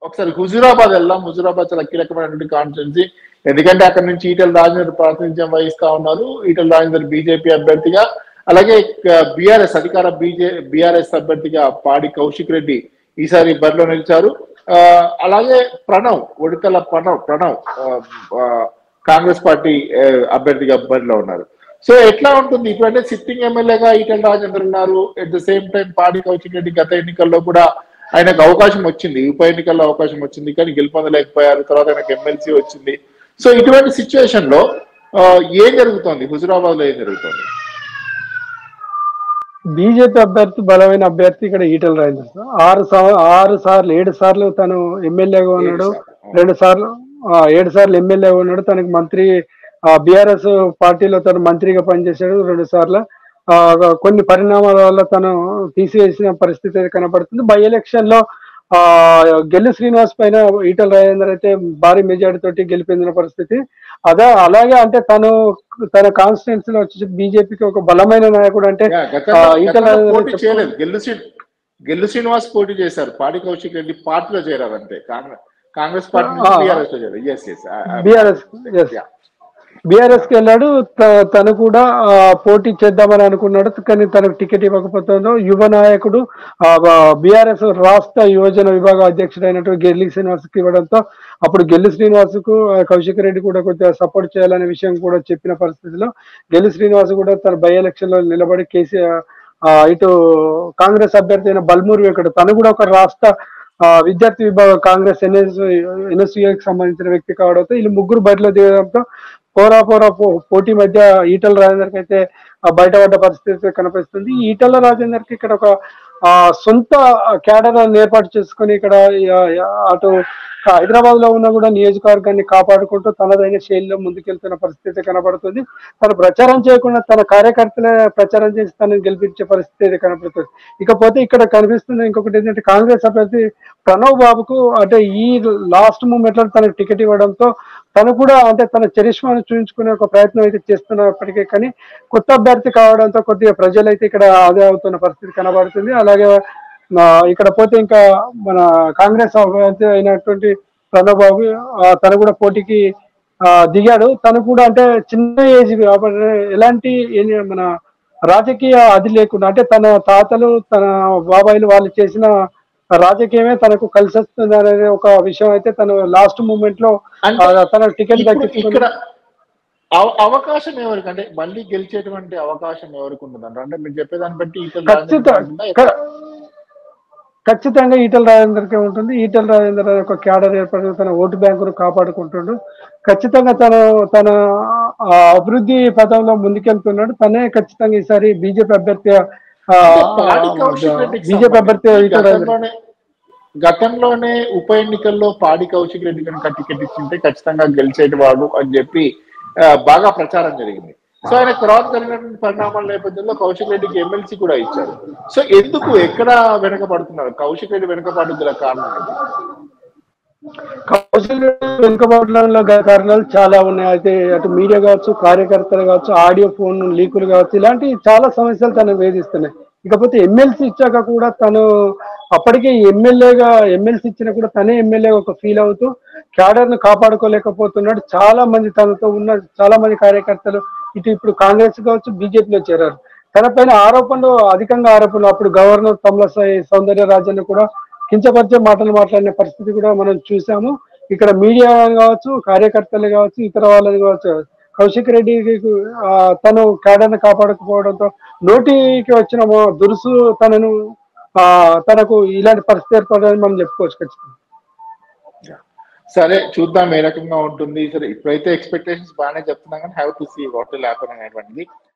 ఒకసారి హుజురాబాద్ వెళ్దాం హుజురాబాద్ చాలా కీలకమైనటువంటి కాన్స్టిట్యున్సీ ఎందుకంటే అక్కడ నుంచి ఈటల రాజేందర్ ప్రాతినిధ్యం వహిస్తా ఉన్నారు ఈటల రాజేందర్ బీజేపీ అభ్యర్థిగా అలాగే బీఆర్ఎస్ అధికార బీజే బీఆర్ఎస్ అభ్యర్థిగా పాడి కౌశిక్ రెడ్డి ఈసారి బరిలో నిలిచారు ఆ, అలాగే ప్రణవ్ ఉడతల ప్రణవ్ ప్రణవ్ ఆ, ఆ, కాంగ్రెస్ పార్టీ ఆ, అభ్యర్థిగా బరిలో ఉన్నారు సో ఎట్లా ఉంటుంది ఇప్పుడంటే సిట్టింగ్ ఎమ్మెల్యేగా ఈటల రాజేందర్ ఉన్నారు ఎట్ ద సేమ్ టైం పాడి కౌశిక్ రెడ్డి గత ఎన్నికల్లో కూడా ఆయనకు అవకాశం వచ్చింది ఉప ఎన్నికల్లో అవకాశం వచ్చింది కానీ గెలుపొందలేకపోయారు తర్వాత ఆయనకు ఎమ్మెల్సీ వచ్చింది సో ఇటువంటి సిచ్యువేషన్ లో ఆ, ఏం జరుగుతోంది హుజురాబాద్ లో ఏం జరుగుతోంది బీజేపీ అభ్యర్థి బలమైన అభ్యర్థి ఇక్కడ ఈటల రాజేందర్ సార్. ఆరు సా- ఆరు సార్లు ఏడు సార్లు తను ఎమ్మెల్యేగా ఉన్నాడు రెండు సార్లు ఆ, ఏడు సార్లు ఎమ్మెల్యేగా ఉన్నాడు తనకి మంత్రి బీఆర్ఎస్ పార్టీలో తను మంత్రిగా పనిచేశాడు రెండు సార్లు ఆ, కొన్ని పరిణామాల వల్ల తను తీసివేసిన పరిస్థితి అయితే కనబడుతుంది బై ఎలక్షన్ లో ఆ గెల్లు శ్రీనివాస్ పైన ఈటల రాజేందర్ అయితే భారీ మెజార్టీ తోటి గెలిపించిన పరిస్థితి అదే అలాగే అంటే తను తన కాన్స్టిట్యున్సీ లో వచ్చి బీజేపీకి ఒక బలమైన నాయకుడు అంటే యా, గతంలో- ఆ, ఈటల గతంలో రాజేందర్ పోటీ చెప్పు- చేయలేదు గెల్లు శ్రీ గెల్లు శ్రీనివాస్ పోటీ చేశారు పాడి కౌశిక్ రెడ్డి పార్టీలో చేరారు అంతే కాంగ్రెస్ కాంగ్రెస్ పార్టీ నుంచి ఆ. బీఆర్ఎస్ లో చేరారు yes yes BRS yes BRS కి వెళ్ళాడు త- తను కూడా ఆ, పోటీ చేద్దామని అనుకున్నాడు కానీ తనకు టికెట్ ఇవ్వకపోతుందో యువ నాయకుడు బీఆర్ఎస్ రాష్ట్ర యువజన విభాగ అధ్యక్షుడైనటువంటి గెల్లి శ్రీనివాస్ కి ఇవ్వడంతో అప్పుడు గెల్లి శ్రీనివాస్ కు ఆ, కౌశిక్ రెడ్డి కూడా కొంచెం సపోర్ట్ చేయాలనే విషయం కూడా చెప్పిన పరిస్థితిలో గెల్లి శ్రీనివాస్ కూడా తన బై ఎలక్షన్ లో నిలబడి కేసీఆర్ ఆ, ఇటు కాంగ్రెస్ అభ్యర్థి అయిన బల్మూరు వెంకట తను కూడా ఒక రాష్ట్ర ఆ, విద్యార్థి విభాగ కాంగ్రెస్ ఎన్ఎస్ ఎన్ఎస్యుకి సంబంధించిన వ్యక్తి కావడంతో వీళ్ళు ముగ్గురు బరిలో దిగడంతో పోరా పోరా పో- పోటీ మధ్య ఈటల రాజేందర్ కి అయితే ఆ, బయటపడ్డ పరిస్థితి కనిపిస్తుంది ఈ ఈటల రాజేందర్ కి ఇక్కడ ఒక ఆ, సొంత క్యాడర్ ఏర్పాటు చేసుకుని ఇక్కడ ఆ, ఆ, అటు హైదరాబాద్ లో ఉన్న కూడా నియోజకవర్గాన్ని కాపాడుకుంటూ తనదైన శైలిలో ముందుకెళ్తున్న పరిస్థితి కనబడుతుంది తను ప్రచారం చేయకుండా తన కార్యకర్తలే ప్రచారం చేసి తనని గెలిపించే పరిస్థితి అయితే కనబడుతుంది ఇకపోతే ఇక్కడ కనిపిస్తుంది ఇంకొకటి ఏంటంటే కాంగ్రెస్ అభ్యర్థి ప్రణవ్ బాబుకు అంటే ఈ లాస్ట్ మూమెంట్ లో తనకు టికెట్ ఇవ్వడంతో తను కూడా అంటే తన చరిష్మాను చూపించుకునే ఒక ప్రయత్నం అయితే చేస్తున్నప్పటికీ కానీ కొత్త అభ్యర్థి కావడంతో కొద్దిగా ప్రజలు అయితే ఇక్కడ ఆదా అవుతున్న పరిస్థితి కనబడుతుంది అలాగే ఆ, ఇక్కడ పోతే ఇంకా మన కాంగ్రెస్ అభ్యర్థి అయినటువంటి ప్రణవ్ బాబు ఆ, తను కూడా పోటీకి ఆ, దిగాడు తను కూడా అంటే చిన్న ఏజ్ కాబట్టి ఎలాంటి ఏం- మన రాజకీయ అది లేకుండా అంటే తన తాతలు తన బాబాయిలు వాళ్ళు చేసిన రాజకీయమే తనకు కలిసి వస్తుంది అనేది ఒక విషయం అయితే తను లాస్ట్ మూమెంట్ లో అంటే ఆ, తన టికెట్ ఇప్పుడు దక్కించుకుని ఇక్కడ అవ- అవకాశం ఎవరికి అంటే మళ్ళీ గెలిచేటువంటి అవకాశం ఎవరికి ఉండదంట అంటే మీరు చెప్పేదాన్ని బట్టి ఈటల ఖచ్చిత రాజేందర్ ఉంటుందా? ఎట్లా? ఖచ్చితంగా ఈటల రాజేందర్కే ఉంటుంది ఈటల రాజేందర్ అనే ఒక క్యాడర్ ఏర్పడి తన ఓటు బ్యాంకును కాపాడుకుంటుండు ఖచ్చితంగా తను తన ఆ, అభివృద్ధి పథంలో ముందుకెళ్తున్నాడు తనే ఖచ్చితంగా ఈసారి బీజేపీ అభ్యర్థి ఆ, పాడి కౌశిక్ రెడ్డికి బీజేపీ అభ్యర్థి సంబంధించి ఈటల రాజేందర్ గతంలోనే గతంలోనే ఉప ఎన్నికల్లో పాడి కౌశిక్ రెడ్డి కనుక టికెట్ ఇచ్చింటే ఖచ్చితంగా గెలిచేటి వాడు అని చెప్పి ఆ, బాగా ప్రచారం జరిగింది సో ఆయన తర్వాత జరిగినటువంటి పరిణామాల నేపథ్యంలో కౌశిక్ రెడ్డికి ఎమ్మెల్సీ కూడా ఇచ్చారు సో ఎందుకు ఎక్కడ వెనకబడుతున్నారు కౌశిక్ రెడ్డి వెనకబాటు గల కారణం ఏంటి? కౌశల్ వెనుకబడడంలో గల కారణాలు చాలా ఉన్నాయి అయితే అటు మీడియా కావచ్చు కార్యకర్తలు కావచ్చు ఆడియో ఫోన్ లీకులు కావచ్చు ఇలాంటి చాలా సమస్యలు తను వేధిస్తున్నాయి ఇకపోతే ఎమ్మెల్సీ ఇచ్చాక కూడా తను అప్పటికే ఎమ్మెల్యేగా ఎమ్మెల్సీ ఇచ్చినా కూడా తనే ఎమ్మెల్యే ఒక ఫీల్ అవుతూ క్యాడర్ ను కాపాడుకోలేకపోతున్నాడు చాలా మంది తనతో ఉన్న చాలా మంది కార్యకర్తలు ఇటు ఇప్పుడు కాంగ్రెస్ కావచ్చు బీజేపీలో చేరారు తన పైన ఆరోపణలు అధికంగా ఆరోపణలు అప్పుడు గవర్నర్ తమిళసాయి సౌందర్య రాజన్ కూడా కించపరిచే మాటలు మాట్లాడిన పరిస్థితి కూడా మనం చూసాము ఇక్కడ మీడియా కావచ్చు కార్యకర్తలు కావచ్చు ఇతర వాళ్ళది కావచ్చు కౌశిక్ రెడ్డి ఆ, తను క్యాడర్ను కాపాడకపోవడంతో నోటికి వచ్చిన మొ- దురుసు తనను ఆ తనకు ఇలాంటి పరిస్థితి ఏర్పడదని మనం చెప్పుకోవచ్చు ఖచ్చితంగా సరే చూద్దాం ఏ రకంగా ఉంటుంది సరే ఇప్పుడైతే ఎక్స్పెక్టేషన్స్ బాగానే చెప్తున్నాం కానీ have to see what will happen అనేటువంటిది